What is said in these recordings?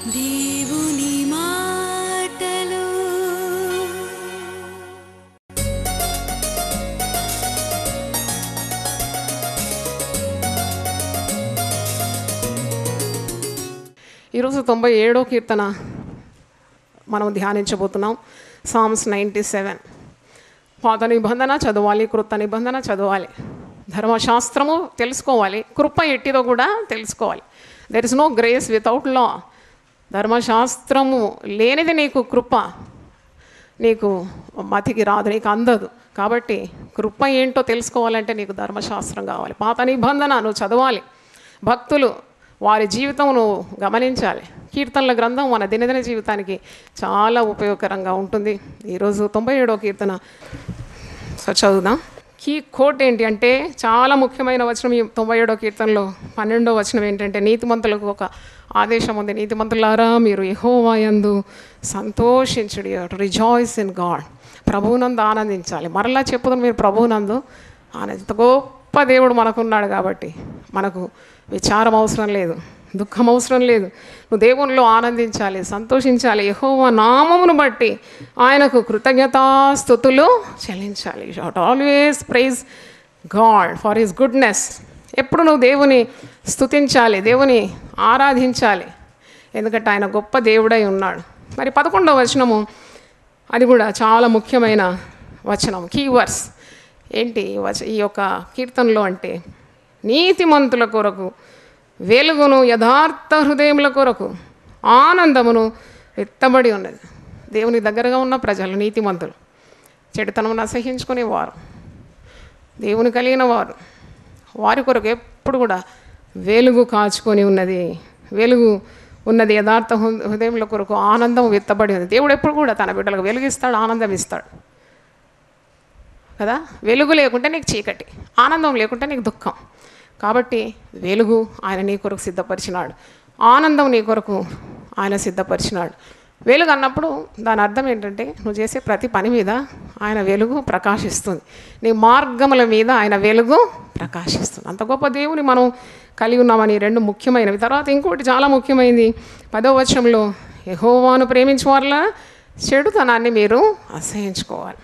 దేవుని మాటలు ఈరోజు తొంభై ఏడో కీర్తన మనం ధ్యానించబోతున్నాం సామ్స్ నైంటీ సెవెన్ పాత నిబంధన చదవాలి కృత నిబంధన చదవాలి ధర్మశాస్త్రము తెలుసుకోవాలి కృప ఎట్టిదో కూడా తెలుసుకోవాలి there is no grace without law ధర్మశాస్త్రము లేనిది నీకు కృప నీకు మతికి రాదు నీకు అందదు కాబట్టి కృప ఏంటో తెలుసుకోవాలంటే నీకు ధర్మశాస్త్రం కావాలి పాత నిబంధన నువ్వు చదవాలి భక్తులు వారి జీవితం నువ్వు గమనించాలి కీర్తనల గ్రంథం మన దినదిన జీవితానికి చాలా ఉపయోగకరంగా ఉంటుంది ఈరోజు తొంభై ఏడో కీర్తన సో చదువుదాం కీ కోట్ ఏంటి అంటే చాలా ముఖ్యమైన వచనం ఈ తొంభై ఏడో కీర్తనలో పన్నెండో వచనం ఏంటంటే నీతిమంతులకు ఒక ఆదేశం ఉంది నీతిమంతులారా మీరు యెహోవాయందు సంతోషించుడి రిజాయిస్ ఇన్ గాడ్ ప్రభువునందు ఆనందించాలి మరలా చెప్పుదాం మీరు ప్రభువునందు ఆనంద గొప్ప దేవుడు మనకున్నాడు కాబట్టి మనకు విచారం అవసరం లేదు దుఃఖం అవసరం లేదు నువ్వు దేవునిలో ఆనందించాలి సంతోషించాలి యెహోవా నామమును బట్టి ఆయనకు కృతజ్ఞతాస్థుతులు చెల్లించాలి shalt always praise God for his goodness ఎప్పుడు నువ్వు దేవుని స్తుతించాలి దేవుని ఆరాధించాలి ఎందుకంటే ఆయన గొప్ప దేవుడై ఉన్నాడు మరి పదకొండవ వచనము అది కూడా చాలా ముఖ్యమైన వచనం కీవర్స్ ఏంటి ఈ వచ ఈ యొక్క కీర్తనలో అంటే నీతిమంతుల కొరకు వెలుగును యథార్థ హృదయముల కొరకు ఆనందమును ఎత్తబడి ఉన్నది దేవుని దగ్గరగా ఉన్న ప్రజలు నీతిమంతులు చెడుతనమును అసహించుకునేవారు దేవుని కలిగిన వారు వారి కొరకు ఎప్పుడు కూడా వెలుగు కాచుకొని ఉన్నది వెలుగు ఉన్నది యథార్థ హృ- హృదయముల కొరకు ఆనందం వెత్తబడి ఉంది దేవుడు ఎప్పుడు కూడా తన బిడ్డలకు వెలుగిస్తాడు ఆనందం ఇస్తాడు కదా వెలుగు లేకుంటే నీకు చీకటి ఆనందం లేకుంటే నీకు దుఃఖం కాబట్టి వెలుగు ఆయన నీ కొరకు సిద్ధపరిచినాడు ఆనందం నీ కొరకు ఆయన సిద్ధపరిచినాడు వెలుగు అన్నప్పుడు దాని అర్థం ఏంటంటే నువ్వు చేసే ప్రతి పని మీద ఆయన వెలుగు ప్రకాశిస్తుంది నీ మార్గముల మీద ఆయన వెలుగు ప్రకాశిస్తుంది అంత గొప్ప దేవుని మనం కలిగి ఉన్నామని రెండు ముఖ్యమైనవి తర్వాత ఇంకోటి చాలా ముఖ్యమైనది పదవ వచనంలో యెహోవాను ప్రేమించే వాళ్ళ చెడుతనాన్ని మీరు అసహించుకోవాలి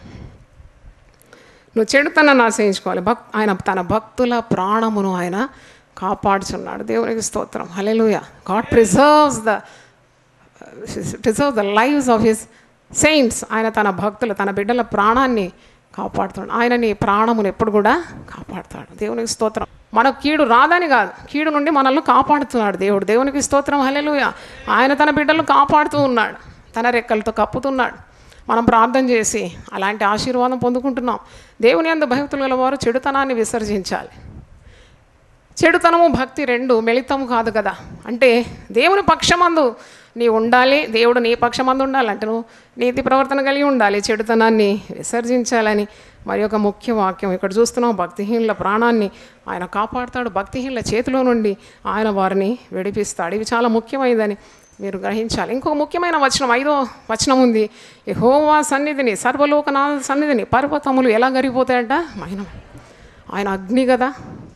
నువ్వు చెడుతనాన్ని ఆశ్రయించుకోవాలి భక్ ఆయన తన భక్తుల ప్రాణమును ఆయన కాపాడుచున్నాడు దేవునికి స్తోత్రం హలెలుయ God preserves the preserve the lives of his saints ఆయన తన భక్తులు తన బిడ్డల ప్రాణాన్ని కాపాడుతాడు ఆయన నీ ప్రాణమును ఎప్పుడు కూడా కాపాడుతాడు దేవునికి స్తోత్రం మనకు కీడు రాదని కాదు కీడు నుండి మనల్ని కాపాడుతున్నాడు దేవుడు దేవునికి స్తోత్రం హలెలుయ ఆయన తన బిడ్డలను కాపాడుతూ ఉన్నాడు తన రెక్కలతో కప్పుతున్నాడు మనం ప్రార్థన చేసి అలాంటి ఆశీర్వాదం పొందుకుంటున్నాం దేవుని అందు భక్తులు గల వారు చెడుతనాన్ని విసర్జించాలి చెడుతనము భక్తి రెండు మిళితం కాదు కదా అంటే దేవుని పక్షమందు నీ ఉండాలి దేవుడు నీ పక్షమందు ఉండాలి అంటే నువ్వు నీతి ప్రవర్తన కలిగి ఉండాలి చెడుతనాన్ని విసర్జించాలని మరి ఒక ముఖ్య వాక్యం ఇక్కడ చూస్తున్నాం భక్తిహీనుల ప్రాణాన్ని ఆయన కాపాడుతాడు భక్తిహీనుల చేతిలో నుండి ఆయన వారిని విడిపిస్తాడు ఇవి చాలా ముఖ్యమైనదని మీరు గ్రహించాలి ఇంకొక ముఖ్యమైన వచనం ఐదో వచనం ఉంది యెహోవా సన్నిధిని సర్వలోకనాథ సన్నిధిని పర్వతములు ఎలా గరిగిపోతాయంట మైనం ఆయన అగ్ని కదా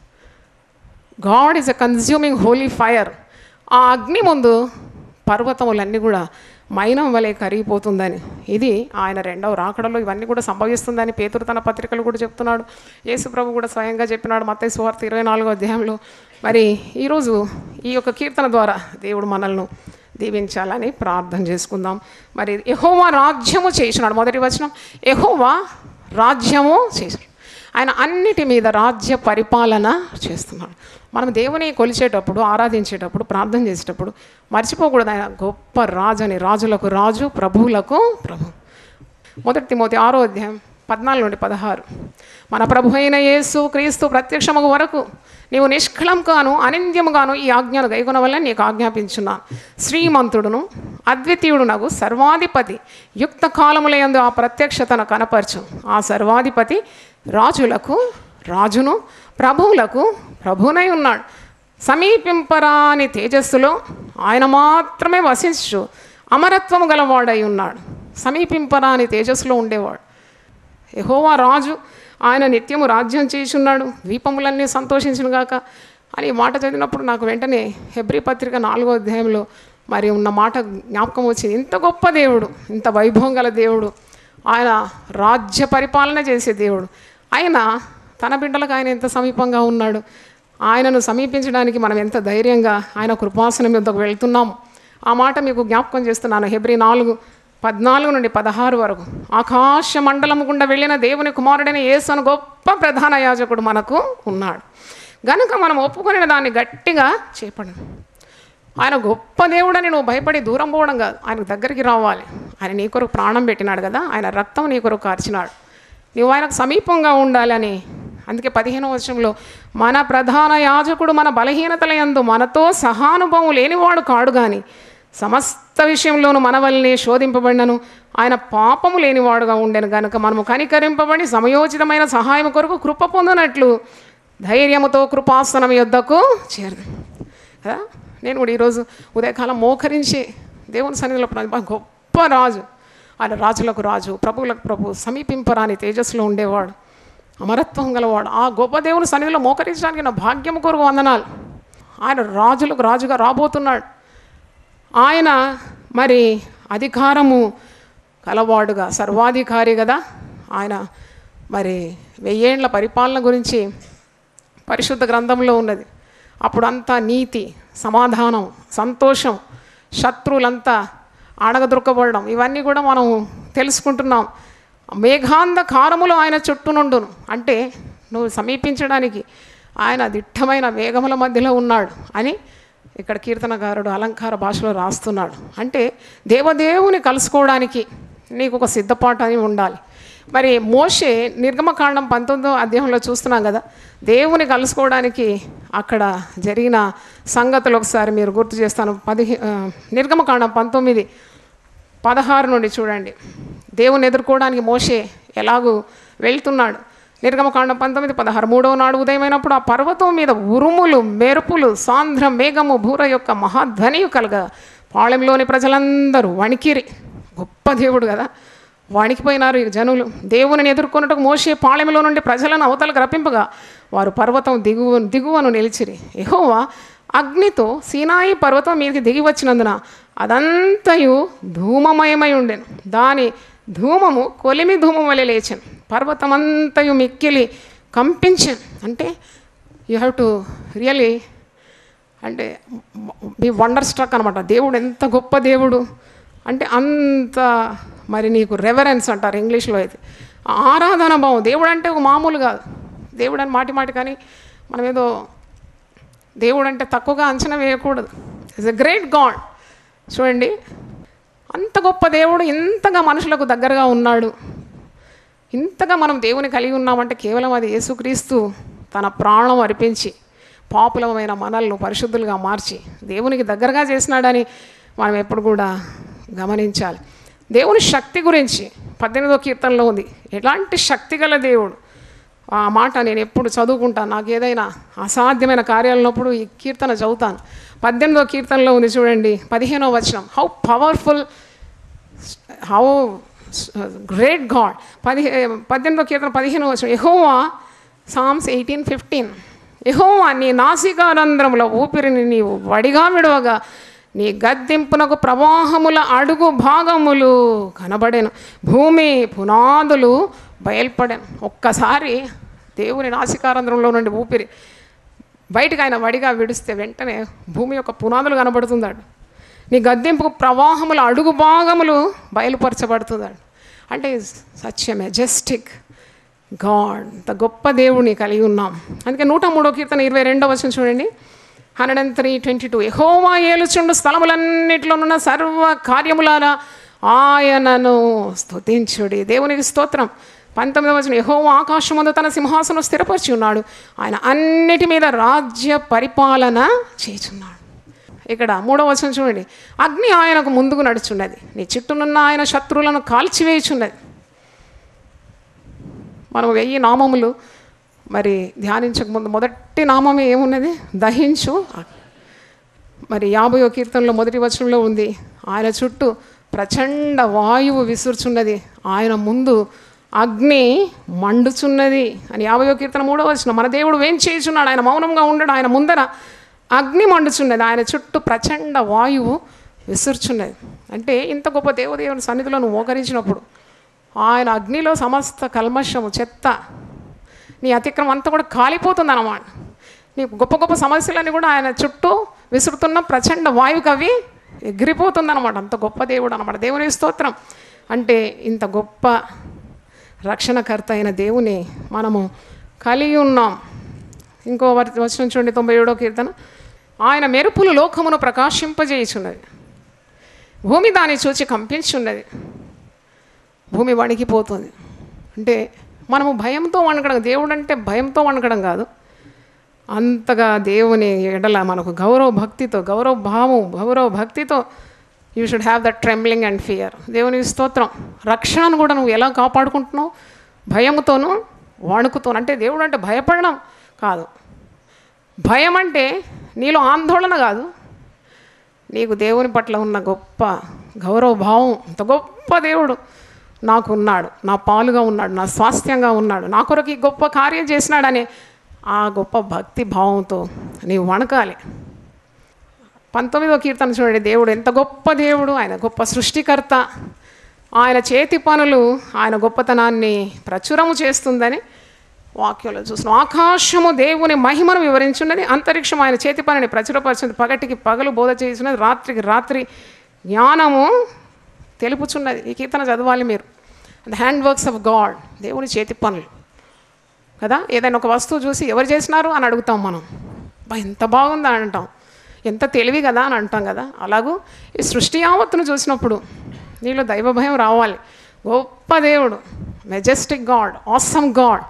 God is a consuming holy fire ఆ అగ్ని ముందు పర్వతములన్నీ కూడా మైనం వలె కరిగిపోతుందని ఇది ఆయన రెండవ రాకడలో ఇవన్నీ కూడా సంభవిస్తుందని పేతురు తన పత్రికలు కూడా చెప్తున్నాడు యేసు ప్రభు కూడా స్వయంగా చెప్పినాడు మత్తయి సువార్త ఇరవై నాలుగో అధ్యాయంలో మరి ఈరోజు ఈ యొక్క కీర్తన ద్వారా దేవుడు మనల్ని దీవించాలని ప్రార్థన చేసుకుందాం మరి యెహోవా రాజ్యము చేసినాడు మొదటి వచనం యెహోవా రాజ్యము చేసినాడు ఆయన అన్నిటి మీద రాజ్య పరిపాలన చేస్తున్నాడు మనం దేవుని కొలిచేటప్పుడు ఆరాధించేటప్పుడు ప్రార్థన చేసేటప్పుడు మర్చిపోకూడదు ఆయన గొప్ప రాజు అని రాజులకు రాజు ప్రభువులకు ప్రభు మొదటి తిమోతి ఆరో అధ్యాయం పద్నాలుగు నుండి పదహారు మన ప్రభు అయిన యేసు క్రీస్తు ప్రత్యక్షము వరకు నీవు నిష్కళంకాను అనింద్యముగాను ఈ ఆజ్ఞను గైకొన వల్ల నీకు ఆజ్ఞాపించున్నాను శ్రీమంతుడును అద్వితీయుడునగు సర్వాధిపతి యుక్త కాలములయందు ఆ ప్రత్యక్షతను కనపరచు ఆ సర్వాధిపతి రాజులకు రాజును ప్రభువులకు ప్రభువునై ఉన్నాడు సమీపింపరాని తేజస్సులో ఆయన మాత్రమే వసించు అమరత్వము గలవాడై ఉన్నాడు సమీపింపరాని తేజస్సులో ఉండేవాడు యెహోవా రాజు ఆయన నిత్యము రాజ్యం చేయుచున్నాడు ద్వీపములన్నీ సంతోషించునుగాక అని ఈ మాట చదివినప్పుడు నాకు వెంటనే హెబ్రి పత్రిక నాలుగో అధ్యాయంలో మరి ఉన్న మాట జ్ఞాపకం వచ్చింది ఇంత గొప్ప దేవుడు ఇంత వైభవం గల దేవుడు ఆయన రాజ్య పరిపాలన చేసే దేవుడు ఆయన తన బిడ్డలకు ఆయన ఎంత సమీపంగా ఉన్నాడు ఆయనను సమీపించడానికి మనం ఎంత ధైర్యంగా ఆయన కృపాసనం యొద్దకు వెళ్తున్నాము ఆ మాట మీకు జ్ఞాపకం చేస్తున్నాను హెబ్రి నాలుగు పద్నాలుగు నుండి పదహారు వరకు ఆకాశ మండలం గుండా వెళ్ళిన దేవుని కుమారుడైన యేసు అని గొప్ప ప్రధాన యాజకుడు మనకు ఉన్నాడు గనుక మనం ఒప్పుకునే దాన్ని గట్టిగా చేపడం ఆయన గొప్ప దేవుడని నువ్వు భయపడి దూరం పోవడం కాదు ఆయన దగ్గరికి రావాలి ఆయన నీ కొరకు ప్రాణం పెట్టినాడు కదా ఆయన రక్తం నీ కొరకు కార్చినాడు నువ్వు ఆయనకు సమీపంగా ఉండాలని అందుకే పదిహేనవ వర్షంలో మన ప్రధాన యాజకుడు మన బలహీనతల యందు మనతో సహానుభవం లేనివాడు కాడు కానీ సమస్త విషయంలోనూ మన వల్లనే శోధింపబడినను ఆయన పాపము లేనివాడుగా ఉండెను గనుక మనము కనికరింపబడి సమయోచితమైన సహాయం కొరకు కృప పొందినట్లు ధైర్యముతో కృపాసనం యొద్దకు చేరదు కదా నేను కూడా ఈరోజు ఉదయకాలం మోకరించి దేవుని సన్నిధిలో ప్ర- గొప్ప రాజు ఆయన రాజులకు రాజు ప్రభువులకు ప్రభు సమీపింపరాని తేజస్సులో ఉండేవాడు అమరత్వం గలవాడు ఆ గొప్ప దేవుని సన్నిధిలో మోకరించడానికి నా భాగ్యము కొరకు వందనాలు ఆయన రాజులకు రాజుగా రాబోతున్నాడు ఆయన మరి అధికారము కలవాడుగా సర్వాధికారి కదా ఆయన మరి వెయ్యేండ్ల పరిపాలన గురించి పరిశుద్ధ గ్రంథంలో ఉన్నది అప్పుడు అంతా నీతి సమాధానం సంతోషం శత్రువులంతా అడగదొరకబడడం ఇవన్నీ కూడా మనం తెలుసుకుంటున్నాం మేఘాంధకారములు ఆయన చుట్టూ నుండును అంటే నువ్వు సమీపించడానికి ఆయన దిట్టమైన వేగముల మధ్యలో ఉన్నాడు అని ఇక్కడ కీర్తనకారుడు అలంకార భాషలో రాస్తున్నాడు అంటే దేవదేవుని కలుసుకోవడానికి నీకు ఒక సిద్ధపాటు అని ఉండాలి మరి మోషే నిర్గమకాండం పంతొమ్మిదో అధ్యాయంలో చూస్తున్నాం కదా దేవుని కలుసుకోవడానికి అక్కడ జరిగిన సంగతులు ఒకసారి మీరు గుర్తు చేస్తాను పదిహే ఆ, నిర్గమకాండం పంతొమ్మిది పదహారు నుండి చూడండి దేవుని ఎదుర్కోవడానికి మోషే ఎలాగూ వెళ్తున్నాడు నిర్గమకాండం పంతొమ్మిది పదహారు మూడవ నాడు ఉదయమైనప్పుడు ఆ పర్వతం మీద ఉరుములు మెరుపులు సాంద్ర మేఘము బూర యొక్క మహాధ్వనియు కలగా పాళెంలోని ప్రజలందరూ వణికిరి గొప్ప దేవుడు కదా వణికిపోయినారు ఈ జనులు దేవుని ఎదుర్కొన్నట్టుకు మోసే పాళెంలో నుండి ప్రజలను అవతలకు రప్పింపగా వారు పర్వతం దిగువ దిగువను నిలిచిరి యెహోవా అగ్నితో సీనాయి పర్వతం మీదకి దిగి వచ్చినందున అదంతయు ధూమమయమై ఉండెను దాని ధూమము కొలిమి ధూమం వలె లేచాను పర్వతమంతయు మిక్కిలి కంపించాను అంటే యూ హ్యావ్ టు రియలీ అంటే బి వండర్ స్ట్రక్ అనమాట దేవుడు ఎంత గొప్ప దేవుడు అంటే అంత మరి నీకు రెవరెన్స్ అంటారు ఇంగ్లీష్లో అయితే ఆరాధన భావం దేవుడు అంటే ఒక మామూలు కాదు దేవుడు అని మాటి మాటి కానీ మనం ఏదో దేవుడు అంటే తక్కువగా అంచనా వేయకూడదు ఇస్ ఎ గ్రేట్ గాడ్ చూడండి అంత గొప్ప దేవుడు ఇంతగా మనుషులకు దగ్గరగా ఉన్నాడు ఇంతగా మనం దేవుని కలిగి ఉన్నామంటే కేవలం అది యేసుక్రీస్తు తన ప్రాణం అర్పించి పాపులమైన మనల్ని పరిశుద్ధులుగా మార్చి దేవునికి దగ్గరగా చేసినాడని మనం ఎప్పుడు కూడా గమనించాలి దేవుని శక్తి గురించి పద్దెనిమిదో కీర్తనలో ఉంది ఎలాంటి శక్తి గల దేవుడు ఆ మాట నేను ఎప్పుడు చదువుకుంటాను నాకు ఏదైనా అసాధ్యమైన కార్యాలు ఉన్నప్పుడు ఈ కీర్తన చదువుతాను పద్దెనిమిదో కీర్తనలో ఉంది చూడండి పదిహేనో వచనం how powerful how great God పదిహే పద్దెనిమిదో కీర్తన పదిహేను వచ్చిన యహోవా సామ్స్ ఎయిటీన్ ఫిఫ్టీన్ యహోవా నీ నాసికారంధ్రముల ఊపిరిని నీవు వడిగా విడవగా నీ గద్దెంపునకు ప్రవాహముల అడుగు భాగములు కనబడెను భూమి పునాదులు బయల్పడాను ఒక్కసారి దేవుని నాసికారంధ్రంలో నుండి ఊపిరి బయటకు ఆయన వడిగా విడిస్తే వెంటనే భూమి యొక్క పునాదులు కనబడుతున్నాడు నీ గద్దెంపుకు ప్రవాహముల అడుగు భాగములు బయలుపరచబడుతున్నాడు అంటే సచ్ ఎ మెజెస్టిక్ గాడ్ అంత గొప్ప దేవుని కలిగి ఉన్నాం అందుకే నూట మూడో కీర్తన ఇరవై రెండో వచ్చిన చూడండి hundred and three twenty two ఎహోవా ఏలుచుండు స్థలములన్నిటిలోనున్న సర్వ కార్యములారా ఆయనను స్తుతించుడి దేవునికి స్తోత్రం పంతొమ్మిదవ వచనం యెహోవా ఆకాశమందు తన సింహాసనం స్థిరపరిచి ఉన్నాడు ఆయన అన్నిటి మీద రాజ్య పరిపాలన చేచున్నాడు ఇక్కడ మూడవ వచనం చూడండి అగ్ని ఆయనకు ముందుకు నడుచున్నది నీ చుట్టూనున్న ఆయన శత్రువులను కాల్చివేయుచున్నది మనం వెయ్యి నామములు మరి ధ్యానించక ముందు మొదటి నామం ఏమున్నది దహించు మరి యాభయో కీర్తనలో మొదటి వచనంలో ఉంది ఆయన చుట్టూ ప్రచండ వాయువు విసురుచున్నది ఆయన ముందు అగ్ని మండుచున్నది అని యాభయో కీర్తన మూడో వచనం మన దేవుడు వేం చేయుచున్నాడు ఆయన మౌనంగా ఉండడు ఆయన ముందర అగ్ని మండుచున్నది ఆయన చుట్టూ ప్రచండ వాయువు విసురుచున్నది అంటే ఇంత గొప్ప దేవదేవుని సన్నిధిలో నువ్వు మోకరించినప్పుడు ఆయన అగ్నిలో సమస్త కల్మషము చెత్త నీ అతిక్రమం అంతా కూడా కాలిపోతుంది అన్నమాట నీ గొప్ప గొప్ప సమస్యలన్నీ కూడా ఆయన చుట్టూ విసురుతున్న ప్రచండ వాయువుకి అవి ఎగిరిపోతుంది అనమాట అంత గొప్ప దేవుడు అనమాట దేవుని స్తోత్రం అంటే ఇంత గొప్ప రక్షణకర్త అయిన దేవుని మనము కలిగి ఉన్నాం ఇంకో వర్- వచనం చూడండి తొంభై ఏడో కీర్తన ఆయన మెరుపులు లోకమును ప్రకాశింపజేయుచున్నది భూమి దాన్ని చూచి కంపించున్నది భూమి వణికిపోతుంది అంటే మనము భయంతో వణకడం దేవుడు అంటే భయంతో వణకడం కాదు అంతగా దేవుని ఎడల మనకు గౌరవ భక్తితో గౌరవ భావం గౌరవ భక్తితో you should have that trembling and fear దేవుని స్తోత్రం రక్షణను కూడా నువ్వు ఎలా కాపాడుకుంటున్నావు భయముతోనూ వణుకుతోను అంటే దేవుడు అంటే భయపడడం కాదు భయం అంటే నీలో ఆందోళన కాదు నీకు దేవుని పట్ల ఉన్న గొప్ప గౌరవ భావం అంత గొప్ప దేవుడు నాకు ఉన్నాడు నా పాలుగా ఉన్నాడు నా స్వాస్థ్యంగా ఉన్నాడు నా కొరకు ఈ గొప్ప కార్యం చేసినాడనే ఆ గొప్ప భక్తి భావంతో నీవు వణకాలి పంతొమ్మిదో కీర్తన చూడండి దేవుడు ఎంత గొప్ప దేవుడు ఆయన గొప్ప సృష్టికర్త ఆయన చేతి పనులు ఆయన గొప్పతనాన్ని ప్రచురము చేస్తుందని వాక్యంలో చూస్తున్నాం ఆకాశము దేవుని మహిమను వివరించున్నది అంతరిక్షం ఆయన చేతి పనిని ప్రచురపరిచింది పగటికి పగలు బోధ చేస్తున్నది రాత్రికి రాత్రి జ్ఞానము తెలుపుచున్నది ఈ కీర్తన చదవాలి మీరు the hand works of God దేవుని చేతి పనులు కదా ఏదైనా ఒక వస్తువు చూసి ఎవరు చేసినారు అని అడుగుతాం మనం బా ఎంత బాగుందా అని అంటాం ఎంత తెలివి కదా అని అంటాం కదా అలాగూ ఈ సృష్టి యావత్తును చూసినప్పుడు నీలో దైవ భయం రావాలి గొప్ప దేవుడు మెజెస్టిక్ గాడ్ ఆసమ్ గాడ్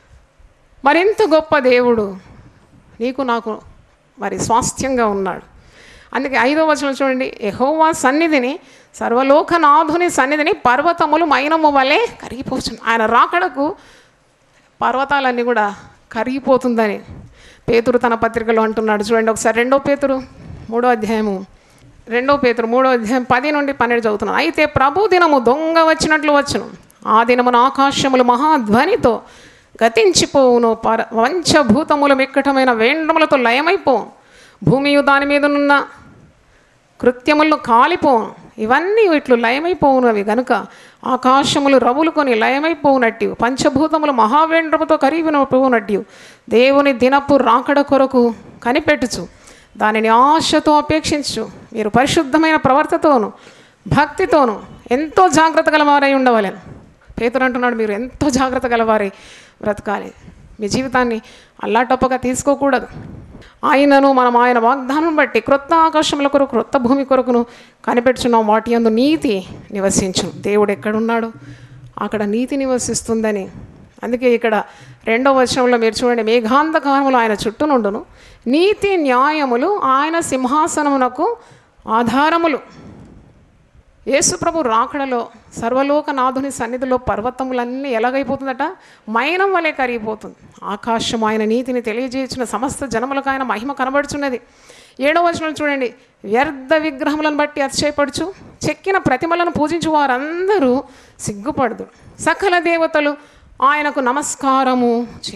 మరింత గొప్ప దేవుడు నీకు నాకు మరి స్వాస్థ్యంగా ఉన్నాడు అందుకే ఐదో వచనం చూడండి యెహోవా సన్నిధిని సర్వలోకనాథుని సన్నిధిని పర్వతములు మైనము వలె కరిగిపోవచ్చు ఆయన రాకడకు పర్వతాలన్నీ కూడా కరిగిపోతుందని పేతురు తన పత్రికలో అంటున్నాడు చూడండి ఒకసారి రెండో పేతురు మూడో అధ్యాయము రెండో పేతురు మూడో అధ్యాయం పది నుండి పన్నెండు చదువుతున్నాను అయితే ప్రభు దినము దొంగ వచ్చినట్లు వచ్చును ఆ దినమున ఆకాశములు మహాధ్వనితో గతించిపోవును పర వంచభూతములు మిక్కటమైన వేండ్రములతో లయమైపోవు భూమియు దాని మీదనున్న కృత్యములను కాలిపోను ఇవన్నీ ఇట్లు లయమైపోవునవి గనుక ఆకాశములు రవులుకొని లయమైపోవునట్టు పంచభూతములు మహావేంద్రముతో కరిగిపోవునట్టు దేవుని దినపు రాకడ కొరకు కనిపెట్టుచు దానిని ఆశతో అపేక్షించు మీరు పరిశుద్ధమైన ప్రవర్తతోను భక్తితోను ఎంతో జాగ్రత్త గలవారై ఉండవలెను పేతురు అంటున్నాడు మీరు ఎంతో జాగ్రత్త గలవారై బ్రతకాలి మీ జీవితాన్ని అల్లాటప్పగా తీసుకోకూడదు ఆయనను మనం ఆయన వాగ్దానం బట్టి క్రొత్త ఆకాశముల కొరకు క్రొత్త భూమి కొరకును కనిపెట్టుచున్నాం వాటి అందు నీతి నివసించు దేవుడు ఎక్కడున్నాడు అక్కడ నీతి నివసిస్తుందని అందుకే ఇక్కడ రెండవ వచనంలో మీరు చూడండి మేఘాంధకారములు ఆయన చుట్టూ నుండును నీతి న్యాయములు ఆయన సింహాసనమునకు ఆధారములు యేసుప్రభు రాకడలో సర్వలోకనాథుని సన్నిధిలో పర్వతములన్నీ ఎలాగైపోతుందట మైనం వలె కరిగిపోతుంది ఆకాశం ఆయన నీతిని తెలియజేసిన సమస్త జనములకు ఆయన మహిమ కనబడుచున్నది ఏడవ వచనం చూడండి వ్యర్థ విగ్రహములను బట్టి అతిశయపడుచు చెక్కిన ప్రతిమలను పూజించు వారందరూ సిగ్గుపడదు సకల దేవతలు ఆయనకు నమస్కారము చే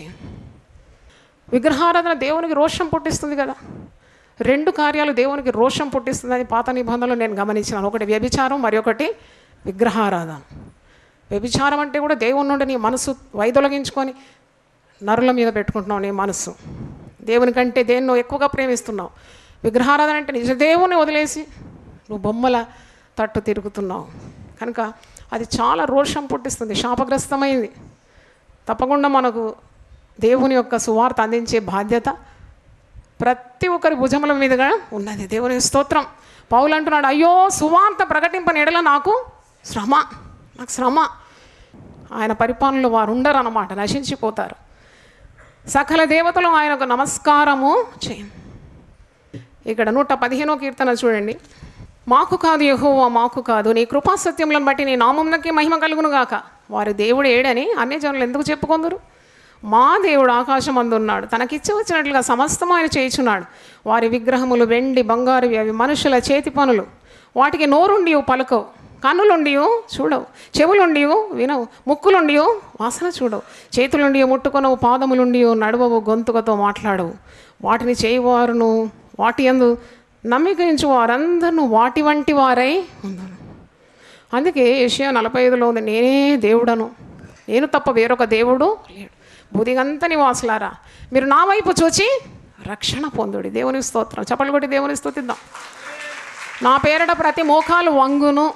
విగ్రహారాధన దేవునికి రోషం పుట్టిస్తుంది కదా రెండు కార్యాలు దేవునికి రోషం పుట్టిస్తుందని పాత నిబంధనలు నేను గమనించినాను ఒకటి వ్యభిచారం మరి ఒకటి విగ్రహారాధన వ్యభిచారం అంటే కూడా దేవుని నుండి నీ మనసు వైదొలగించుకొని నరుల మీద పెట్టుకుంటున్నావు నీ మనసు దేవుని కంటే దేన్నో ఎక్కువగా ప్రేమిస్తున్నావు విగ్రహారాధన అంటే నిజ దేవుని వదిలేసి నువ్వు బొమ్మల తట్టు తిరుగుతున్నావు కనుక అది చాలా రోషం పుట్టిస్తుంది శాపగ్రస్తమైంది తప్పకుండా మనకు దేవుని యొక్క సువార్త అందించే బాధ్యత ప్రతి ఒక్కరి భుజముల మీదుగా ఉన్నది దేవుని స్తోత్రం పౌలు అంటున్నాడు అయ్యో సువార్త ప్రకటింపని ఎడల నాకు శ్రమ నాకు శ్రమ ఆయన పరిపాలనలో వారు ఉండరు అన్నమాట నశించిపోతారు సకల దేవతలు ఆయనకు నమస్కారము చేయం ఇక్కడ నూట పదిహేనో కీర్తన చూడండి మాకు కాదు యెహోవా మాకు కాదు నీ కృపా సత్యములను బట్టి నీ నామంనకి మహిమ కలుగును గాక వారి దేవుడు ఏడని అన్ని జనులు ఎందుకు చెప్పుకొందరు మా దేవుడు ఆకాశం అందున్నాడు తనకిచ్చి వచ్చినట్లుగా సమస్తం ఆయన చేయుచున్నాడు వారి విగ్రహములు వెండి బంగారువి అవి మనుషుల చేతి పనులు వాటికి నోరుండి పలకవు కన్నులుండి చూడవు చెవులుండి వినవు ముక్కులుండి వాసన చూడవు చేతులుండి ముట్టుకొనవు పాదములుండి నడువవు గొంతుకతో మాట్లాడవు వాటిని చేయువారును వాటి యందు నమ్మికించు వారందరూ వాటి వంటి వారై ఉన్నారు అందుకే ఏషియా నలభై ఐదులో ఉంది నేనే దేవుడను నేను తప్ప వేరొక దేవుడు లేడు బుదిగంత నివాసులారా మీరు నా వైపు చూచి రక్షణ పొందుడి దేవుని స్తోత్రం చప్పలు కొట్టి దేవుని స్తుతిద్దాం నా పేరట ప్రతి మోకాలు వంగును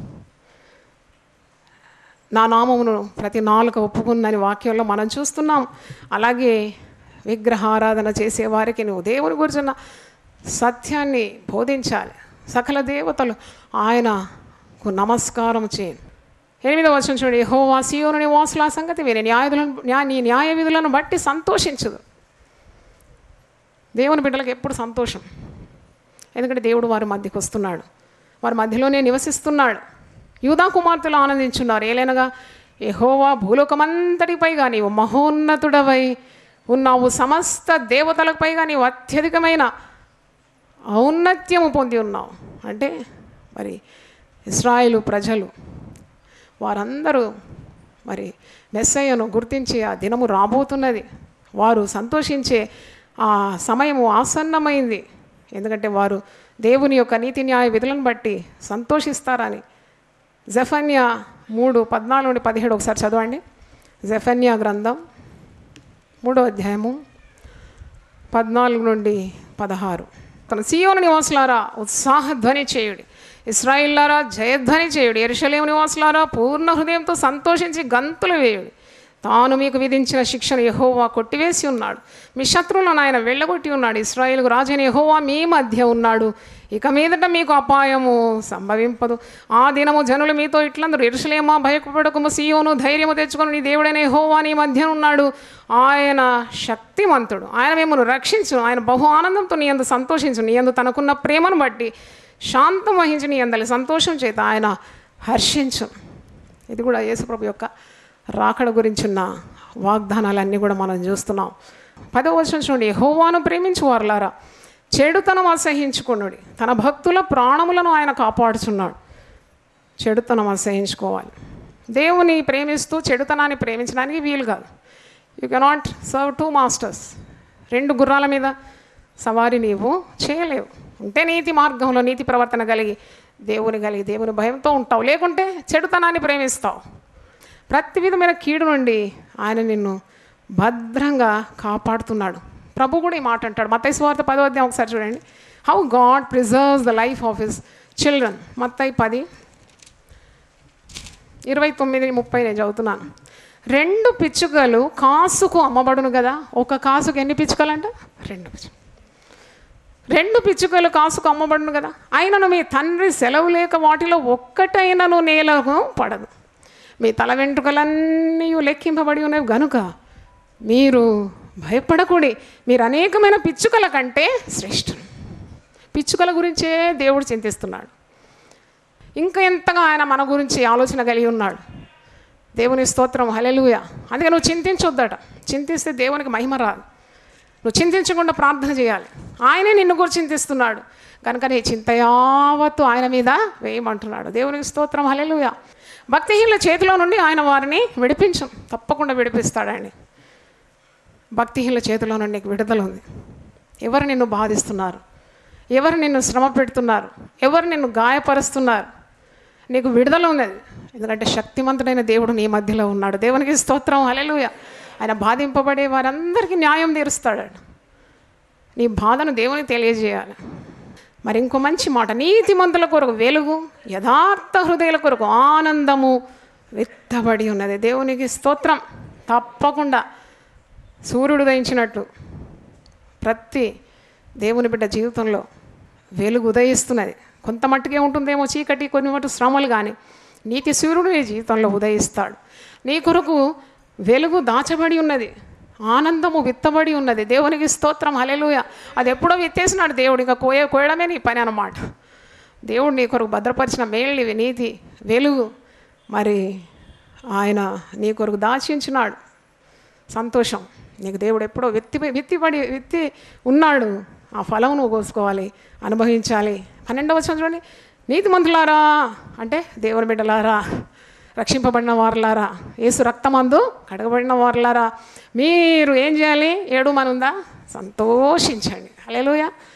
నా నామమును ప్రతి నాలుక ఒప్పుకుందని వాక్యంలో మనం చూస్తున్నాం అలాగే విగ్రహారాధన చేసే వారికి నువ్వు దేవుని గురించిన సత్యాన్ని బోధించాలి సకల దేవతలు ఆయనకు నమస్కారం చేయండి ఎనిమిదవ వచ్చిన చూడండి యెహోవా సీయోను నివాసుల సంగతి విని న్యాయదులను న్యాయ నీ న్యాయ విధులను బట్టి సంతోషించదు దేవుని బిడ్డలకు ఎప్పుడు సంతోషం ఎందుకంటే దేవుడు వారి మధ్యకు వస్తున్నాడు వారి మధ్యలోనే నివసిస్తున్నాడు యూదా కుమార్తెలు ఆనందించున్నారు ఏలైనగా యెహోవా భూలోకమంతటి పైగా నీవు మహోన్నతుడవై ఉన్నావు సమస్త దేవతలకు పైగా నీవు అత్యధికమైన ఔన్నత్యము పొంది ఉన్నావు అంటే మరి ఇస్రాయేలు ప్రజలు వారందరూ మరి మెస్సయ్యను గుర్తించి ఆ దినము రాబోతున్నది వారు సంతోషించే ఆ సమయము ఆసన్నమైంది ఎందుకంటే వారు దేవుని యొక్క నీతి న్యాయ విధులను బట్టి సంతోషిస్తారని జఫన్యా మూడు పద్నాలుగు నుండి పదిహేడు ఒకసారి చదవండి జఫన్యా గ్రంథం మూడో అధ్యాయము పద్నాలుగు నుండి పదహారు తన సియోను నివాసులారా ఉత్సాహధ్వని చేయుడి ఇస్రాయిల్లారా జయధ్వని చేయుడి ఎరుషలేము నివాసులారా పూర్ణ హృదయంతో సంతోషించి గంతులు వేయుడి తాను మీకు విధించిన శిక్షను యెహోవా కొట్టివేసి ఉన్నాడు మీ శత్రువులను ఆయన వెళ్ళగొట్టి ఉన్నాడు ఇస్రాయేల్కు రాజైన యెహోవా మీ మధ్య ఉన్నాడు ఇక మీదట మీకు అపాయము సంభవింపదు ఆ దినము జనులు మీతో ఇట్లందరూ ఎరుసలేమా భయపడకము సీయోను ధైర్యము తెచ్చుకొని నీ దేవుడైన యెహోవా నీ మధ్య ఉన్నాడు ఆయన శక్తిమంతుడు ఆయన మిమ్మల్ని రక్షించు ఆయన బహు ఆనందంతో నీ అందు సంతోషించు నీ అందు తనకున్న ప్రేమను బట్టి శాంతం వహించి నీ అందరి సంతోషం చేత ఆయన హర్షించు ఇది కూడా యేసుప్రభు యొక్క రాకడ గురించున్న వాగ్దానాలన్నీ కూడా మనం చూస్తున్నాం పదవ వచనం చూడండి హోవాను ప్రేమించు వారులారా చెడుతనం అసహించుకున్నాడు తన భక్తుల ప్రాణములను ఆయన కాపాడుచున్నాడు చెడుతనం అసహించుకోవాలి దేవుని ప్రేమిస్తూ చెడుతనాన్ని ప్రేమించడానికి వీలు కాదు you cannot serve two masters రెండు గుర్రాల మీద సవారి నీవు చేయలేవు ఉంటే నీతి మార్గంలో నీతి ప్రవర్తన కలిగి దేవుని కలిగి దేవుని భయంతో ఉంటావు లేకుంటే చెడుతనాన్ని ప్రేమిస్తావు ప్రతి విధమైన కీడు నుండి ఆయన నిన్ను భద్రంగా కాపాడుతున్నాడు ప్రభు కూడా ఈ మాట అంటాడు మత్తయి స్వార్థ పదో అధ్యాయం ఒకసారి చూడండి how God preserves the life of his children మత్తయి పది ఇరవై తొమ్మిది ముప్పై నేను చదువుతున్నాను రెండు పిచ్చుకలు కాసుకు అమ్మబడును కదా ఒక కాసుకు ఎన్ని పిచ్చుకలంట రెండు పిచ్చుకలు రెండు పిచ్చుకలు కాసుకు అమ్మబడును కదా అయినను మీ తండ్రి సెలవు లేక వాటిలో ఒక్కటైనను నేలకు పడదు మీ తల వెంట్రుకలన్నీ లెక్కింపబడి ఉన్నవి గనుక మీరు భయపడకూడి మీరు అనేకమైన పిచ్చుకల కంటే శ్రేష్ఠులు పిచ్చుకల గురించే దేవుడు చింతిస్తున్నాడు ఇంకా ఎంతగా ఆయన మన గురించి ఆలోచన కలిగి ఉన్నాడు దేవుని స్తోత్రం హలెలుయ అందుకే నువ్వు చింతించొద్దట చింతిస్తే దేవునికి మహిమ రాదు నువ్వు చింతించకుండా ప్రార్థన చేయాలి ఆయనే నిన్ను కూడా చింతిస్తున్నాడు కనుక నీ చింత యావత్తు ఆయన మీద వేయమంటున్నాడు దేవునికి స్తోత్రం హలెలుయ భక్తిహీనుల చేతిలో నుండి ఆయన వారిని విడిపించం తప్పకుండా విడిపిస్తాడండి భక్తిహీనుల చేతిలో నుండి నీకు విడుదల ఉంది ఎవరు నిన్ను బాధిస్తున్నారు ఎవరు నిన్ను శ్రమ పెడుతున్నారు ఎవరు నిన్ను గాయపరుస్తున్నారు నీకు విడుదల ఉన్నది ఎందుకంటే శక్తిమంతుడైన దేవుడు నీ మధ్యలో ఉన్నాడు దేవునికి స్తోత్రం అలెలుయ ఆయన బాధింపబడే వారందరికీ న్యాయం తీరుస్తాడు నీ బాధను దేవునికి తెలియజేయాలి మరి ఇంకో మంచి మాట నీతిమంతుల కొరకు వెలుగు యథార్థ హృదయాల కొరకు ఆనందము విత్తబడి ఉన్నది దేవునికి స్తోత్రం తప్పకుండా సూర్యుడు ఉదయించినట్టు ప్రతి దేవుని బిడ్డ జీవితంలో వెలుగు ఉదయిస్తున్నది కొంత మట్టుకే ఉంటుందేమో చీకటి కొన్ని మటు శ్రమలు కానీ నీతి సూర్యుడు నీ జీవితంలో ఉదయిస్తాడు నీ కొరకు వెలుగు దాచబడి ఉన్నది ఆనందము విత్తబడి ఉన్నది దేవునికి స్తోత్రం హలెలుయ అది ఎప్పుడో విత్తేసినాడు దేవుడు ఇంకా కోయ కోయడమే నీ పని అన్నమాట దేవుడు నీ కొరకు భద్రపరిచిన మేళ్ళు ఇవి నీతి వెలుగు మరి ఆయన నీ కొరకు దాచించినాడు సంతోషం నీకు దేవుడు ఎప్పుడో విత్తి విత్తిపడి విత్తి ఉన్నాడు ఆ ఫలం నువ్వు కోసుకోవాలి అనుభవించాలి పన్నెండవ వచనం చూడండి నీతిమంతులారా అంటే దేవుని బిడ్డలారా రక్షింపబడిన వారులారా ఏసు రక్తమందు కడగబడిన వారులారా మీరు ఏం చేయాలి ఏడు మన ఉందా సంతోషించండి హలేలుయ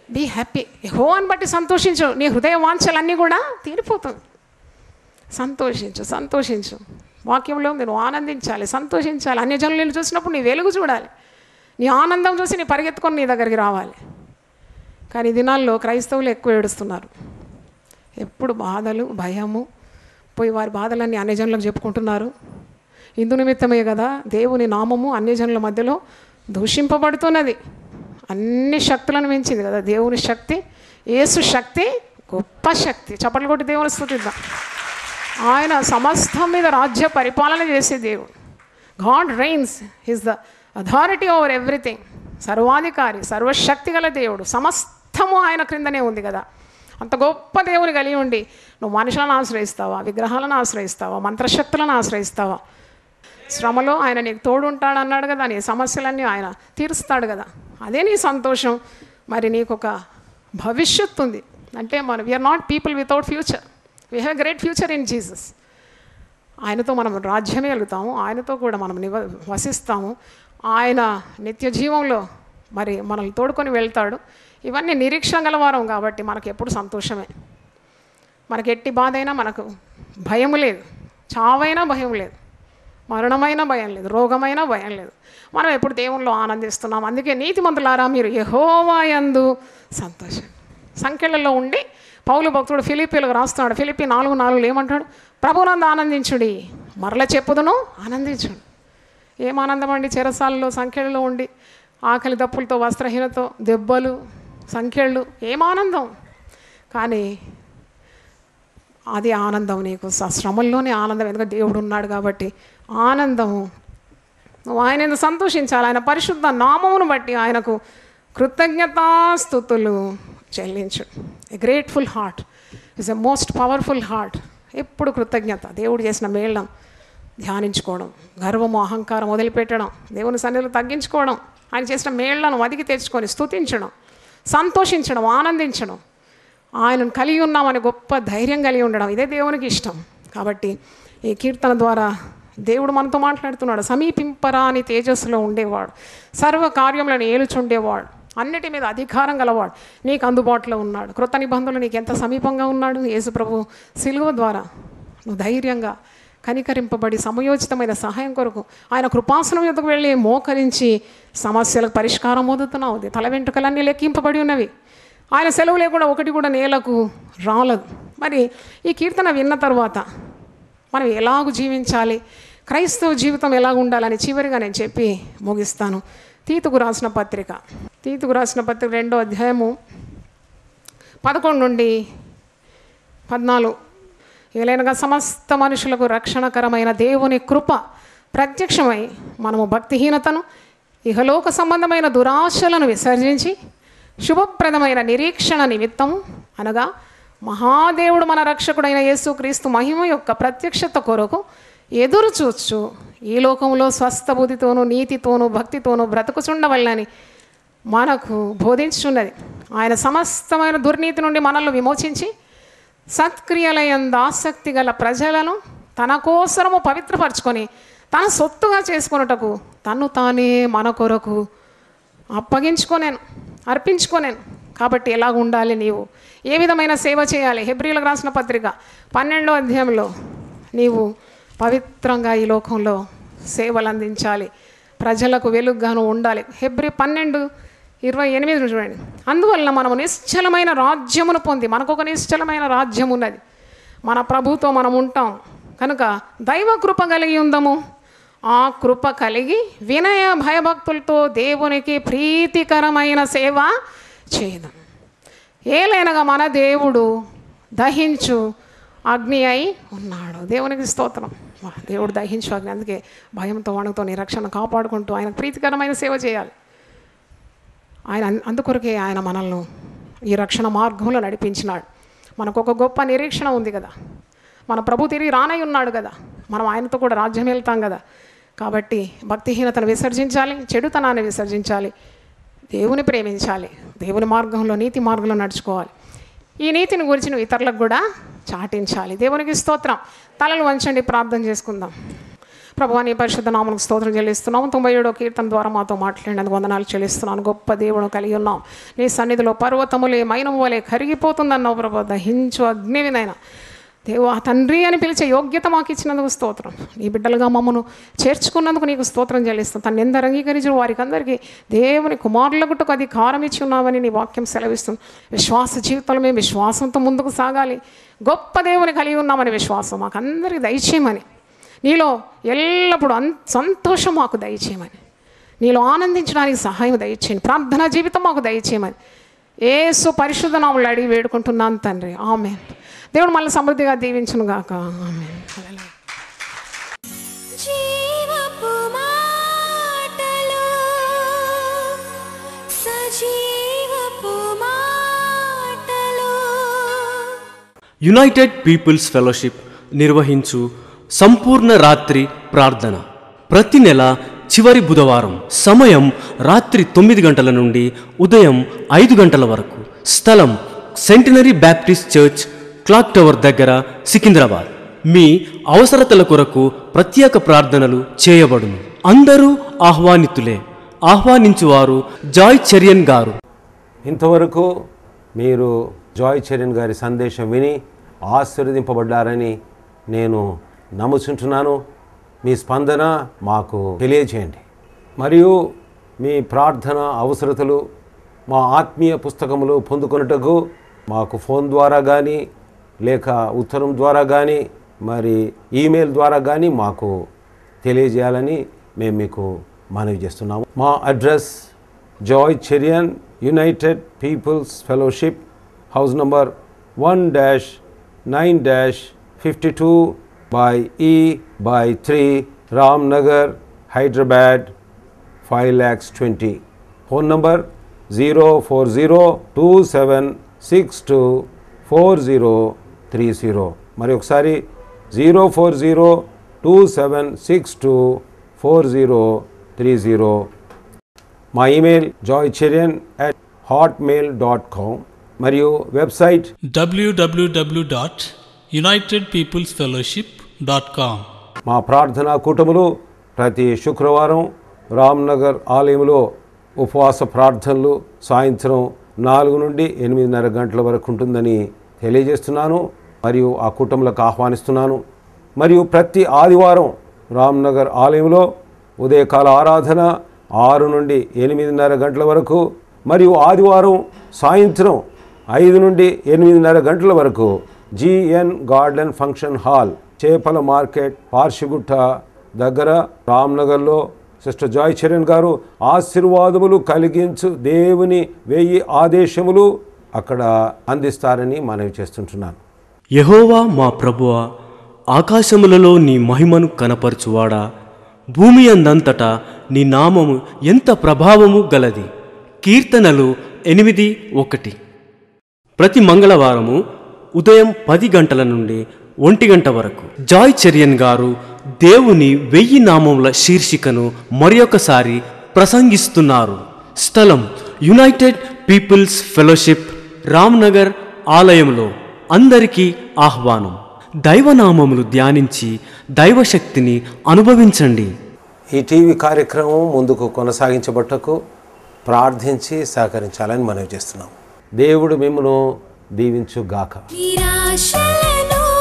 బీ హ్యాపీ యెహోవాను బట్టి సంతోషించు నీ హృదయ వాంఛలన్నీ కూడా తీరిపోతుంది సంతోషించు సంతోషించు వాక్యంలో మీరు ఆనందించాలి సంతోషించాలి అన్య జనులు నిన్ను చూసినప్పుడు నీ వెలుగు చూడాలి నీ ఆనందం చూసి నీ పరిగెత్తుకొని నీ దగ్గరికి రావాలి కానీ ఈ దినాల్లో క్రైస్తవులు ఎక్కువ ఏడుస్తున్నారు ఎప్పుడు బాధలు భయము పోయి వారి బాధలన్నీ అన్యజనులకు చెప్పుకుంటున్నారు ఇందు నిమిత్తమే కదా దేవుని నామము అన్యజనుల మధ్యలో దూషింపబడుతున్నది అన్ని శక్తులను మించింది కదా దేవుని శక్తి యేసు శక్తి గొప్ప శక్తి చప్పట్లు కొట్టి దేవుని స్థుతిద్దాం ఆయన సమస్తం మీద రాజ్య పరిపాలన చేసే దేవుడు God reigns his the authority over everything సర్వాధికారి సర్వశక్తి గల దేవుడు సమస్తము ఆయన క్రిందనే ఉంది కదా అంత గొప్ప దేవుని కలిగి ఉండి నువ్వు మనుషులను ఆశ్రయిస్తావా విగ్రహాలను ఆశ్రయిస్తావా మంత్రశక్తులను ఆశ్రయిస్తావా శ్రమలో ఆయన నీకు తోడు ఉంటాడు అన్నాడు కదా నీ సమస్యలన్నీ ఆయన తీరుస్తాడు కదా అదే నీ సంతోషం మరి నీకు ఒక భవిష్యత్తు ఉంది అంటే మన we are not people without future we have great future in Jesus ఆయనతో మనం రాజ్యమే వెళ్తాము ఆయనతో కూడా మనం నివ వసిస్తాము ఆయన నిత్య జీవంలో మరి మనల్ని తోడుకొని వెళ్తాడు ఇవన్నీ నిరీక్షణ గలవారం కాబట్టి మనకు ఎప్పుడు సంతోషమే మనకి ఎట్టి బాధ అయినా మనకు భయం లేదు చావైనా భయం లేదు మరణమైన భయం లేదు రోగమైన భయం లేదు మనం ఎప్పుడు దేవుల్లో ఆనందిస్తున్నాం అందుకే నీతిమంతులారా మీరు యహోవాయందు సంతోషం సంఖ్యలలో ఉండి పౌలు భక్తుడు ఫిలిపీలకు రాస్తున్నాడు ఫిలిపి నాలుగు నాలుగులు ఏమంటాడు ప్రభునందు ఆనందించుడి మరల చెప్పుదును ఆనందించుడు ఏం ఆనందం అండి చెరసాలలో సంఖ్యలలో ఉండి ఆకలి దప్పులతో వస్త్రహీనతో దెబ్బలు సంఖ్యలు ఏం ఆనందం కానీ అది ఆనందం నీకు స- శ్రమల్లోనే ఆనందం ఎందుకంటే దేవుడు ఉన్నాడు కాబట్టి ఆనందము నువ్వు ఆయన ఎందుకు సంతోషించాలి ఆయన పరిశుద్ధ నామమును బట్టి ఆయనకు కృతజ్ఞతాస్థుతులు చెల్లించు a grateful heart is a most powerful heart ఎప్పుడు కృతజ్ఞత దేవుడు చేసిన మేళ్ళం ధ్యానించుకోవడం గర్వము అహంకారం వదిలిపెట్టడం దేవుని సన్నిధిలో తగ్గించుకోవడం ఆయన చేసిన మేళ్లను వదికి తెచ్చుకొని స్తుతించడం సంతోషించడం ఆనందించడం ఆయనను కలిగి ఉన్నామని గొప్ప ధైర్యం కలిగి ఉండడం ఇదే దేవునికి ఇష్టం కాబట్టి ఈ కీర్తన ద్వారా దేవుడు మనతో మాట్లాడుతున్నాడు సమీపింపరాని తేజస్సులో ఉండేవాడు సర్వ కార్యములను ఏలుచుండేవాడు అన్నిటి మీద అధికారం గలవాడు నీకు అందుబాటులో ఉన్నాడు కృత నిబంధనలు నీకు ఎంత సమీపంగా ఉన్నాడు యేసుప్రభు సిలువ ద్వారా నువ్వు ధైర్యంగా కనికరింపబడి సమయోచితమైన సహాయం కొరకు ఆయన కృపాసనం యొద్దకు వెళ్ళి మోకరించి సమస్యలకు పరిష్కారం పొందుతున్నావు తల వెంట్రుకలన్నీ లెక్కింపబడి ఉన్నవి ఆయన సెలవు లేకుండా ఒకటి కూడా నేలకు రాలదు మరి ఈ కీర్తన విన్న తర్వాత మనం ఎలాగూ జీవించాలి క్రైస్తవ జీవితం ఎలాగ ఉండాలని చివరిగా నేను చెప్పి ముగిస్తాను తీతుకు రాసిన పత్రిక తీతుకు రాసిన పత్రిక రెండో అధ్యాయము పదకొండు నుండి పద్నాలుగు ఏలైనగా సమస్త మనుషులకు రక్షణకరమైన దేవుని కృప ప్రత్యక్షమై మనము భక్తిహీనతను ఇహలోక సంబంధమైన దురాశలను విసర్జించి శుభప్రదమైన నిరీక్షణ నిమిత్తము అనగా మహాదేవుడు మన రక్షకుడైన యేసుక్రీస్తు మహిమ యొక్క ప్రత్యక్షత కొరకు ఎదురు చూచు ఈ లోకంలో స్వస్థ బుద్ధితోనూ నీతితోనూ భక్తితోనూ బ్రతుకుచుండవల్లని మనకు బోధించున్నది ఆయన సమస్తమైన దుర్నీతి నుండి మనల్ని విమోచించి సత్క్రియలయందు ఆసక్తి గల ప్రజలను తన కోసరము పవిత్రపరచుకొని తన సొత్తుగా చేసుకొనుటకు తను తానే మన కొరకు అప్పగించుకోనేను అర్పించుకోనేను కాబట్టి ఎలాగ ఉండాలి నీవు ఏ విధమైన సేవ చేయాలి హెబ్రిలకు రాసిన పత్రిక పన్నెండో అధ్యాయంలో నీవు పవిత్రంగా ఈ లోకంలో సేవలు అందించాలి ప్రజలకు వెలుగుగాను ఉండాలి హెబ్రి పన్నెండు ఇరవై ఎనిమిది చూడండి అందువలన మనము నిశ్చలమైన రాజ్యమును పొంది మనకు ఒక నిశ్చలమైన రాజ్యం ఉన్నది మన ప్రభుతో మనం ఉంటాం కనుక దైవ కృప కలిగి ఉందము ఆ కృప కలిగి వినయ భయభక్తులతో దేవునికి ప్రీతికరమైన సేవ చేయదాం ఏలైనగా మన దేవుడు దహించు అగ్ని అయి ఉన్నాడు దేవునికి స్తోత్రం వా, దేవుడు దహించు అగ్ని అందుకే భయంతో వణుకుతో నీ రక్షణ కాపాడుకుంటూ ఆయన ప్రీతికరమైన సేవ చేయాలి ఆయన అన్- అందుకొరకే ఆయన మనల్ని ఈ రక్షణ మార్గంలో నడిపించినాడు మనకు ఒక గొప్ప నిరీక్షణ ఉంది కదా మన ప్రభు తిరిగి రానై ఉన్నాడు కదా మనం ఆయనతో కూడా రాజ్యం వెళ్తాం కదా కాబట్టి భక్తిహీనతను విసర్జించాలి చెడుతనాన్ని విసర్జించాలి దేవుని ప్రేమించాలి దేవుని మార్గంలో నీతి మార్గంలో నడుచుకోవాలి ఈ నీతిని గురించి నువ్వు ఇతరులకు కూడా చాటించాలి దేవునికి స్తోత్రం తలలు వంచండి ప్రార్థన చేసుకుందాం ప్రభు నీ పరిశుద్ధ నామలకు స్తోత్రం చెల్లిస్తున్నాము తొంభై ఏడో కీర్తన ద్వారా మాతో మాట్లాడినందుకు వందనాలు చెల్లిస్తున్నాను గొప్ప దేవుడు కలిగి ఉన్నాం నీ సన్నిధిలో పర్వతములే మైనము వలె కరిగిపోతుందన్నావు ప్రభు దహించు అగ్నివినైనా దేవా తండ్రి అని పిలిచే యోగ్యత మాకు ఇచ్చినందుకు స్తోత్రం నీ బిడ్డలుగా మమ్మను చేర్చుకున్నందుకు నీకు స్తోత్రం చెల్లిస్తాం తను ఎందరు అంగీకరించిన వారికి అందరికీ దేవుని కుమారులగుటకు అధికారం ఇచ్చి ఉన్నామని నీ వాక్యం సెలవిస్తుంది విశ్వాస జీవితంలో మేము విశ్వాసంతో ముందుకు సాగాలి గొప్ప దేవుని కలిగి ఉన్నామని విశ్వాసం మాకు అందరికీ దయచేయమని నీలో ఎల్లప్పుడూ అన్ సంతోషం మాకు దయచేయమని నీలో ఆనందించడానికి సహాయం దయచేయండి ప్రార్థనా జీవితం మాకు దయచేయమని ఏసు పరిశుద్ధ నాములు అడిగి వేడుకుంటున్నాను తండ్రి ఆమె దేవుడు మళ్ళీ సమృద్ధిగా దీవించును గాక ఆమె జీవపు మాటలు సజీవపు మాటలు యునైటెడ్ పీపుల్స్ ఫెలోషిప్ నిర్వహించు సంపూర్ణ రాత్రి ప్రార్థన ప్రతి నెల చివరి బుధవారం సమయం రాత్రి తొమ్మిది గంటల నుండి ఉదయం ఐదు గంటల వరకు స్థలం centenary baptist church clock tower దగ్గర సికింద్రాబాద్ మీ అవసరతల కొరకు ప్రత్యేక ప్రార్థనలు చేయబడును అందరూ ఆహ్వానితులే ఆహ్వానించువారు జాయ్ చెరియన్ గారు ఇంతవరకు మీరు జాయ్ చరణ్ గారి సందేశం విని ఆశీర్వదింపబడ్డారని నేను నమ్ముచుంటున్నాను మీ స్పందన మాకు తెలియజేయండి మరియు మీ ప్రార్థన అవసరతలు మా ఆత్మీయ పుస్తకములు పొందుకొనుటకు మాకు ఫోన్ ద్వారా కానీ లేక ఉత్తరం ద్వారా కానీ మరి ఈమెయిల్ ద్వారా కానీ మాకు తెలియజేయాలని మేము మీకు మనవి చేస్తున్నాము మా address Joy Cherian united peoples fellowship house number one dash nine dash fifty two by E by three Ram Nagar Hyderabad five lakhs twenty phone number zero four zero two seven six two four zero three zero మరి ఒకసారి zero four zero two seven six two four zero three zero మా email Joy Cherian at Hotmail dot com మరియు website www.unitedpeoplesfellowship.com మా ప్రార్థనా కూటములు ప్రతి శుక్రవారం రామ్నగర్ ఆలయంలో ఉపవాస ప్రార్థనలు సాయంత్రం నాలుగు నుండి ఎనిమిదిన్నర గంటల వరకు ఉంటుందని తెలియజేస్తున్నాను మరియు ఆ కూటములకు ఆహ్వానిస్తున్నాను మరియు ప్రతి ఆదివారం రామ్నగర్ ఆలయంలో ఉదయకాల ఆరాధన ఆరు నుండి ఎనిమిదిన్నర గంటల వరకు మరియు ఆదివారం సాయంత్రం ఐదు నుండి ఎనిమిదిన్నర గంటల వరకు జిఎన్ గార్డెన్ ఫంక్షన్ హాల్ చేపల మార్కెట్ పార్షిగుట్ట దగ్గర రామ్నగర్లో సిస్టర్ జాయ్ చరణ్ గారు ఆశీర్వాదములు కలిగించు దేవుని వెయ్యి ఆదేశములు అక్కడ అందిస్తారని మనవి చేస్తుంటున్నాను యహోవా మా ప్రభువా ఆకాశములలో నీ మహిమను కనపరచువాడా భూమి అందంతటా నీ నామము ఎంత ప్రభావము గలది కీర్తనలు ఎనిమిది ఒకటి ప్రతి మంగళవారము ఉదయం పది గంటల నుండి ఒంటి గంట వరకు జాయ్ చెరియన్ గారు దేవుని వెయ్యి నామముల శీర్షికను మరొకసారి ప్రసంగిస్తున్నారు స్థలం యునైటెడ్ పీపుల్స్ ఫెలోషిప్ రామ్నగర్ ఆలయంలో అందరికీ ఆహ్వానం దైవనామములు ధ్యానించి దైవశక్తిని అనుభవించండి ఈ టీవీ కార్యక్రమం ముందుకు కొనసాగించబట్టకు ప్రార్థించి సహకరించాలని మనవి చేస్తున్నాం దేవుడు మిమ్మను దీవించుగాక నిరాశలను